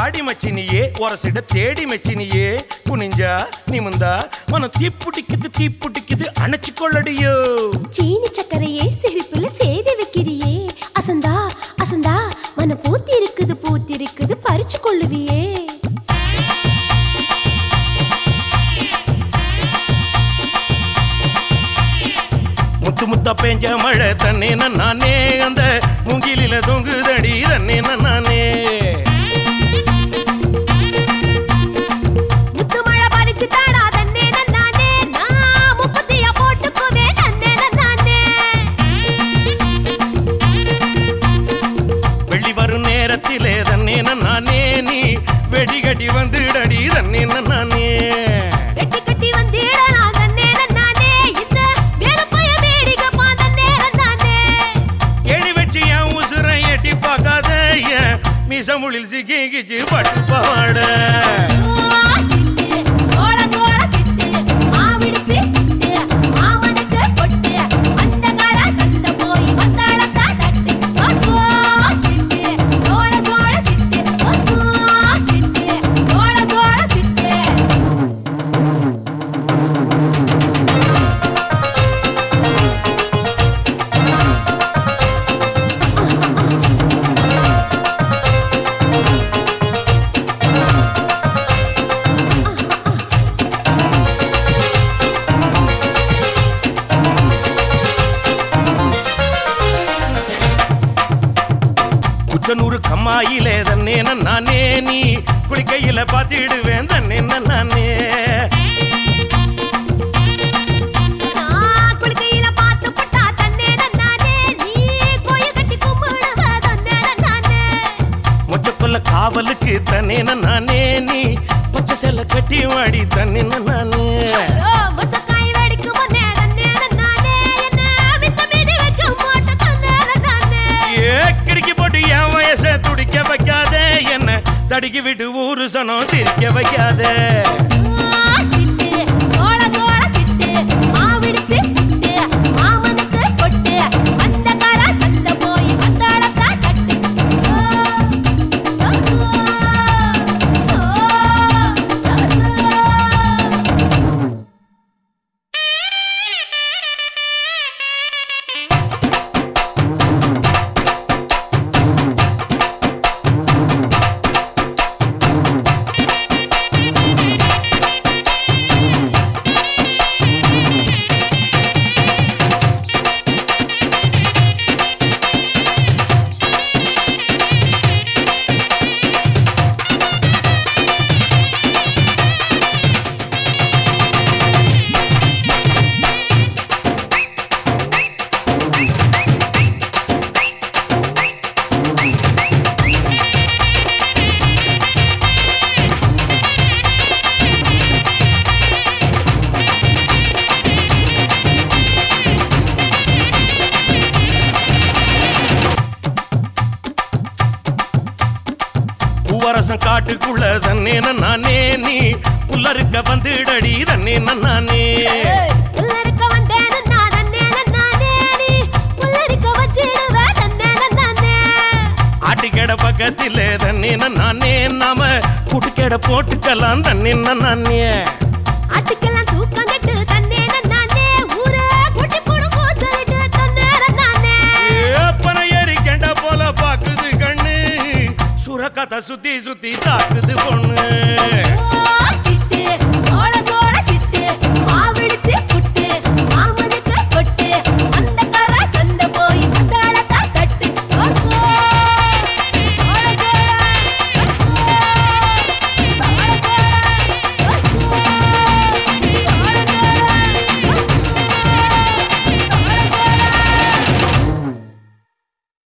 வாடி மச்சினியே ஒரசிட தேடி மச்சினியே குனிஞ்சா நிமிந்தா மனம் தீப்புட்டிக்குது தீப்புட்டிக்குது அணைச்சு கொள்ளடியோ சீனி சக்கரையே சிரிப்புல சேதி வைக்கிறியே அசந்தா அசந்தா மன பூத்தி இருக்குது பூத்தி இருக்குது பறிச்சு கொள்ளுவியே முத்து முத்தா பெஞ்ச மழை தன்னே நானே அந்த முகிலில தொங்குதடி தன்னே நானே முத்து மழை பறிச்சு தாடா தன்னே நானே நான் முப்பத்தியா போட்டுக்குவே தன்னே நானே வெள்ளி வரும் நேரத்திலே தன்னே நானே நீ வெடிகட்டி வந்துடடி தன்னே நானே வெட்டி கட்டி வந்திடலாம் தன்னே நானே இந்த வேலப்பைய வேடிக்கைப்பா தன்னே நானே எடி வச்சு என் உசுரை எட்டி பார்க்காத என் மிசமுளில் சிக்கிச்சு பட்டு பாட சோள சோள சிட்டு மாவிடுச்சு சிட்டு மாமனுக்கு பொட்டு அந்த கால சத்த போய் வந்தாளத்தா தட்டு சோ சோ சிட்டு சோள சோள சிட்டு சோ சோ சிட்டு சோள சோள சிட்டு குச்சனூறு கம்மாயிலே தன்னே நானே நீ குளிக்கையில பாத்திடுவேன் தன்னே நானே நான் குளிக்கையில பார்த்து பட்டா தன்னே நானே நீ கோயில் கட்டி கும்பிடுவ தன்னே நானே மொச்சக்கொல்ல காவலுக்கு தன்னே நானே நீ பச்சை செல்ல கட்டி வாடி தன்னே நானே ஐயோ, மொச்சக்காய் வெடிக்கும் முன்னே தன்னே நானே, என்ன மிச்ச மீதி வைக்க மாட்டேன் தன்னே நானே. ஏ கிறுக்கி போட்டு என் வயசை துடிக்க வைக்காத என்ன தடுக்கி விட்டு ஊரு சனம் சிரிக்க வைக்காத ஆ, சிட்டு, சோள சோள சிட்டு, மாவிடிச்சு சிட்டு, மாமனுக்கு பொட்டு, அந்த கால சத்த போய் வந்தாளத்தா தட்டு. சோ, சோ, சோ, சோ, சோ, சோ. பூவரசம் காட்டுக்குள்ள தன்னே நானே நீ புல்லறுக்க வந்துடடி தன்னே நானே ஏய், உள்ளிருக்க வந்தேன்னு நான் தன்னேன்னு நானே நீ. உள்ளிருக்க வச்சிடுவ தன்னேன்னு நானே. ஆட்டுக்கடை பக்கத்தில் தன்னே நானே நாம குட்டுக்கடை போட்டுக்கலாம் தன்னே நானே ஆட்டுக்கெல்லாம் தூக்கம் கட்டு தன்னேன்னு நானே. ஊரே கூட்டி போடும் கூச்சலிட்டு தன்னேன்னு நானே. ஏப்பன ஏறி கெண்ட போல பாக்குது கண்ணு சுரக்கத்தை சுத்தி சுத்தி தாக்குது பொண்ணு ஓ,